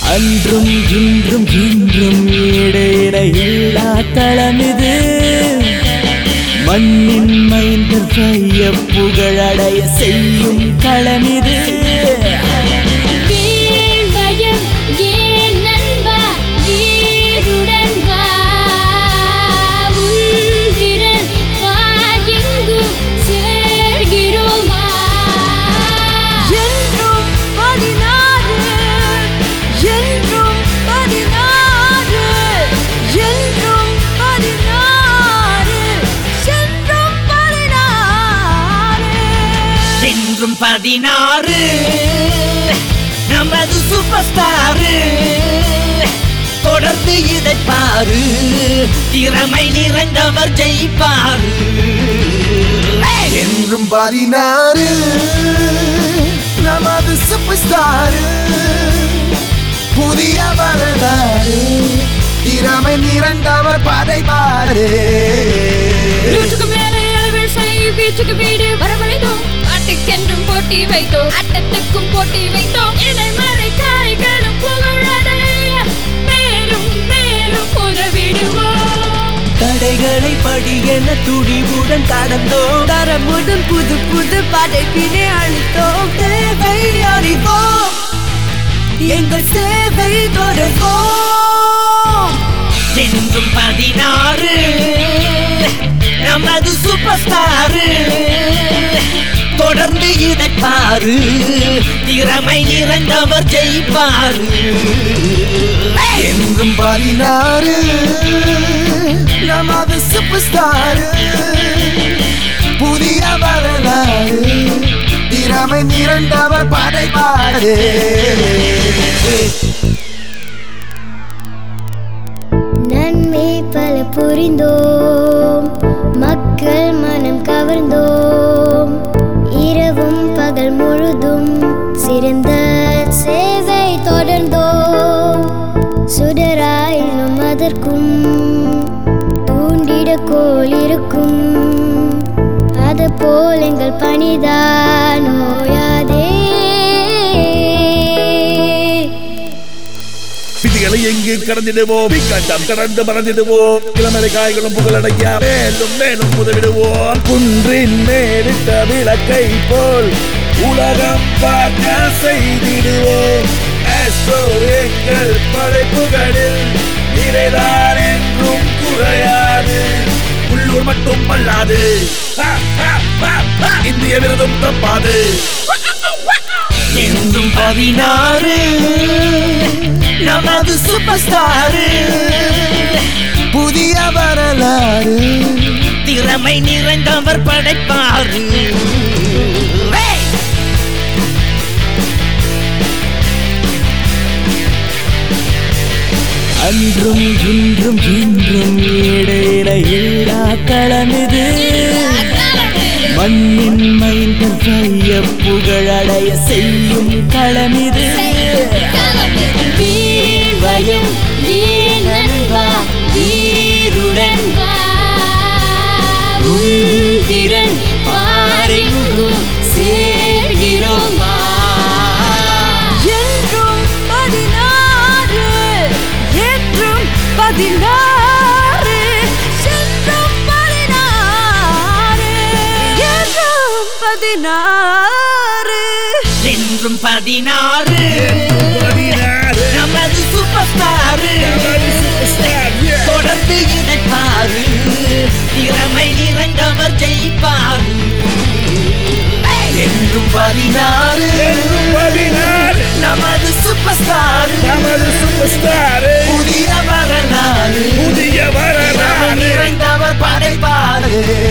அன்றும் இன்றும் இன்றும் இடையிட இல்லா களமிது மண்ணின் மைந்தர் கைய புகழடைய செய்யும் களமிது வீழ்வயம் ஏன் நண்பா வீருடன் வா உந்திரன் வா எங்கும் சேர்கிறோமா என்றும் பதினாறு என்றும் பதினாறு என்றும் பதினாறு என்றும் பதினாறு என்றும் பதினாறு நமது சூப்பர் ஸ்டாரு தொடர்ந்து இதை பாரு திறமை நிறைந்தவர் ஜெயிப்பாரு என்றும் பதினாறு நமது சூப்பர் ஸ்டார் புதிய வரலாறு திறமை நிறைந்தவர் படைப்பாரு நூற்றுக்கு மேலே அளவில் செய் வீச்சுக்கு வீடு வரவழைத்தோம் ஆட்டுக்கென்றும் போட்டி வைத்தோம் ஆட்டத்துக்கும் போட்டி வைத்தோம் இணை மறை காய்களும் புகழடைய மேலும் மேலும் உதவிடுவோம் தடைகளை படியென துணிவுடன் கடந்தோம் தரமுடன் புது புது படைப்பினை அளித்தோம் தேவை அறிவோம் எங்கள் சேவை தொடர்வோம் என்றும் பதினாறு நமது சூப்பர் ஸ்டாரு தொடர்ந்து இதை பாரு திறமை நிறைந்தவர் ஜெயிப்பாரு என்றும் பதினாறு நமது சூப்பர் ஸ்டார் புதிய வரலாறு திறமை நிறைந்தவர் படைப்பாரு நன்மை பல புரிந்தோம் மக்கள் மனம் கவர்ந்தோம் இரவும் பகல் முழுதும் சிறந்த சேவை தொடர்ந்தோம் சுடராயினும் அதற்கும் தூண்டிட கோல் இருக்கும் அது போல் எங்கள் பணிதான் ஓயாதே விதிகளை எங்கு கடந்திடுவோம் கண்டம் கடந்து மறந்திடுவோம் இளமலை காய்களும் புகழடைய மேலும் மேலும் உதவிடுவோம் குன்றின் மேலிட்ட விளக்கை போல் உலகம் பார்க்க செய்திடுவோம் ஆஸ்ட்ரோ எங்கள் படைப்புகளில் நிறைதான் என்றும் குறையாது உள்ளூர் மட்டும் அல்லாது ஹா, ஹா, ஹா, ஹா. இந்திய விருதும் தப்பாது என்றும் பதினாறு நமது சூப்பர் ஸ்டாரு புதிய வரலாறு திறமை நிறைந்தவர் படைப்பாரு Hey! அன்றும் இன்றும் இன்றும் இடையிட இல்லா களமிது மண்ணின் மைந்தர் கைய புகழடைய செய்யும் களமிது வீழ்வயம் ஏன் நண்பா வீருடன் வா உந்திரன் பாரெங்கும் சேர்கிறோமா என்றும் பதினாறு என்றும் பதினாறு என்றும் பதினாறு என்றும் பதினாறு என்றும் பதினாறு பதினாறு. நமது சூப்பர் ஸ்டாரு தொடர்ந்து இதை பாரு திறமை நிறைந்தவர் ஜெயிப்பாரு என்றும் பதினாறு பதினாறு. நமது சூப்பர் ஸ்டார் நமது சூப்பர் ஸ்டாரு புதிய வரலாறு புதிய திறமை வரலாறு நிறைந்தவர் படைப்பாரு